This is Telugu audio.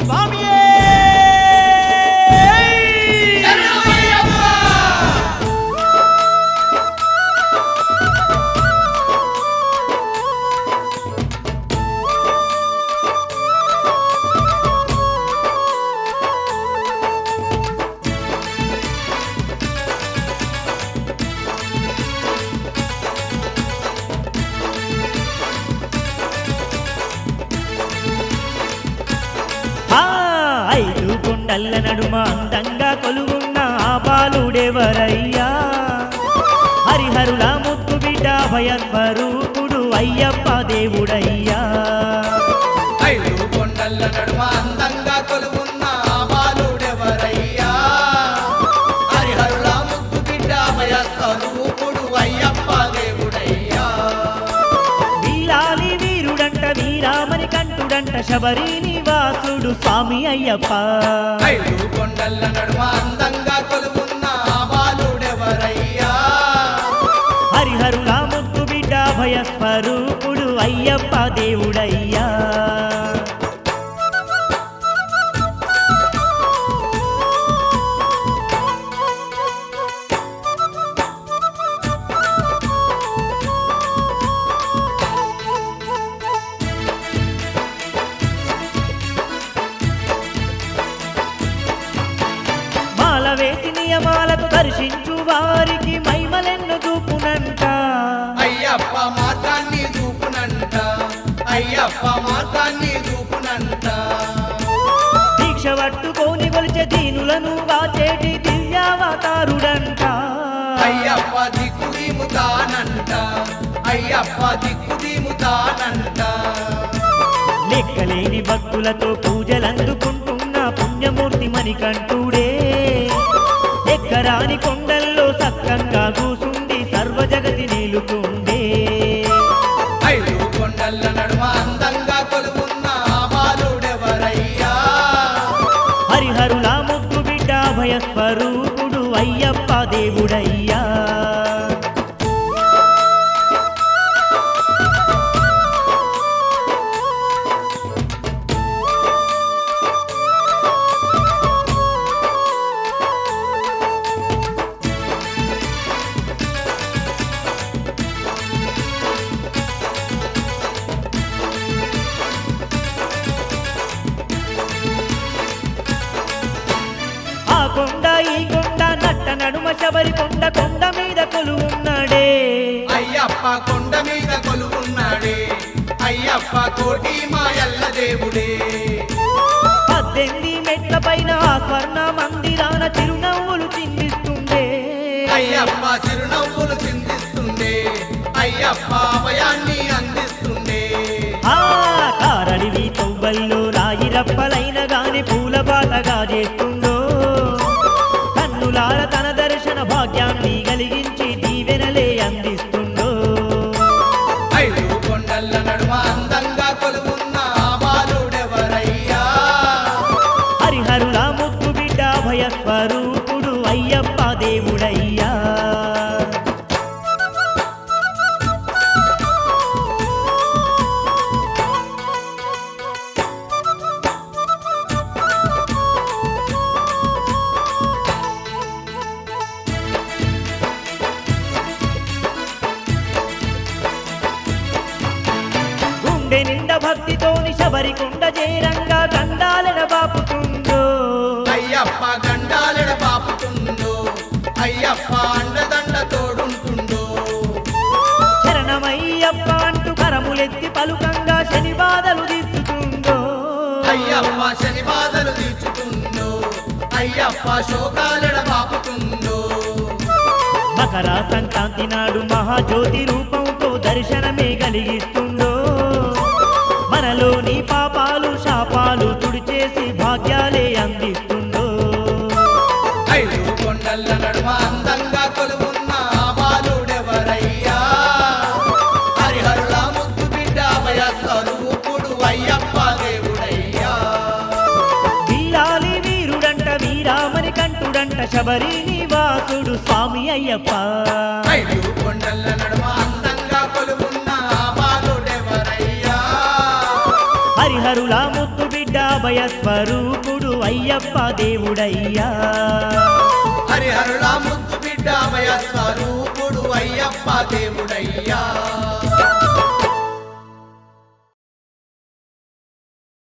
స్వామియే ఆ ఐదు కొండల్ల నడుమ అందంగా కొలువున్న ఆ బాలుడెవరయ్యా హరిహరుల ముద్దు బిడ్డ భయస్వరూపుడు అయ్యప్ప దేవుడయ్యా ఐదు కొండల నడుమ అందంగా కొలువున్న ఆ బాలుడెవరయ్యా హరిహరుల ముద్దు బిడ్డ భయ స్వరూపుడు అయ్యప్ప దేవుడయ్యా వీరాలి వీరుడంట వీరామని కంటుడంట శబరి నివాసుడు స్వామి అయ్యప్ప ఐదు కొండల నడుమ అందంగా కొలువున్న ఆ బాలుడెవరయ్యా హరిహరుల ముద్దు బిడ్డ భయస్వరూపుడు అయ్యప్ప దేవుడయ్యా మాల వేసి నియమాలకు దర్శించు వారికి మైమలెన్ను చూపునంట అయ్యప్ప మాత్రాన్ని చూపునంట అయ్యప్ప మాత్రాన్ని చూపునంట దీక్ష పట్టుకోని కొలిచే దీనులను వాచేటి దివ్యావతారుడంట అయ్యప్ప దిక్కు దిముతానంట అయ్యప్ప దిక్కు దిముతానంట లెక్కలేని భక్తులతో పూజలందుకుంటున్న పుణ్యమూర్తి మణికంఠుడే ఎక్కరాని కొండల్లో సక్కంగా కూసుండి సర్వజగతి నిలుతుండే ఐదు కొండల నడుమ అందంగా కొలువున్న ఆ బాలుడెవరయ్యా హరిహరుల ముద్దు బిడ్డ భయస్వరూపుడు అయ్యప్ప దేవుడయ్యా ఆ కొండ ఈ కొండ నట్ట నడుమ శబరి కొండ కొండ మీద కొలువున్నాడే అయ్యప్ప కొండ మీద కొలువున్నాడే అయ్యప్ప కోటి మాయల్ల దేవుడే పద్దెనిమిది మెట్ల పైన ఆ స్వర్ణ మందిరాన చిరునవ్వులు చిందిస్తుండే అయ్యప్ప చిరునవ్వులు చిందిస్తుండే అయ్యప్ప అభయాన్ని అందిస్తుండే ఆ కారడివి తొవ్వల్లో రాయి రప్పలైన గాని పూల బాటగా చేస్తుండో కన్నులార తన దర్శన భాగ్యాన్ని కలిగించి దీవెనలే అందిస్తుండో ఐదు కొండల నడుమ అందంగా కొలువున్న ఆ బాలుడెవరయ్యా హరిహరుల ముద్దు బిడ్డ భయస్వరూపుడు అయ్యప్ప దేవుడయ్యా గుండె నిండా భక్తితోని శబరి కుండ చేరంగా గండాలెన బాపుతుందో అయ్యప్ప గండాలెడ పాపుతుందో అయ్యప్ప అండదండ తోడుంటుందో శరణమయ్యప్ప అంటూ కరములెత్తి పలుకంగా శని బాధలు తీర్చుతుందో అయ్యప్ప శని బాధలు తీర్చుతుందో అయ్యప్ప శోకాలెడ పాపుతుందో మకర సంక్రాంతి నాడు మహాజ్యోతి రూపంతో దర్శనమే కలిగిస్తుందో మనలోని పాపాలు శాపాలు తుడిచేసి భాగ్యాలే అందిస్తుందో ఐదు కొండల నడుమ అందంగా కొలువున్న ఆ బాలుడెవరయ్యా హరిహరుల ముద్దు బిడ్డ భయ స్వరూపుడు అయ్యప్ప దేవుడయ్యా వీరాలి వీరుడంట వీరామని కంటుడంట శబరి నివాసుడు స్వామి అయ్యప్ప ఐదు కొండల నడుమ అందంగా కొలువున్న ఆ బాలుడెవరయ్యా హరిహరుల ముద్దు బిడ్డ అభయ స్వరూపుడు అయ్యప్ప దేవుడయ్యా హరిహరుల ముద్దు బిడ్డ అభయ స్వరూపుడు అయ్యప్ప దేవుడయ్యా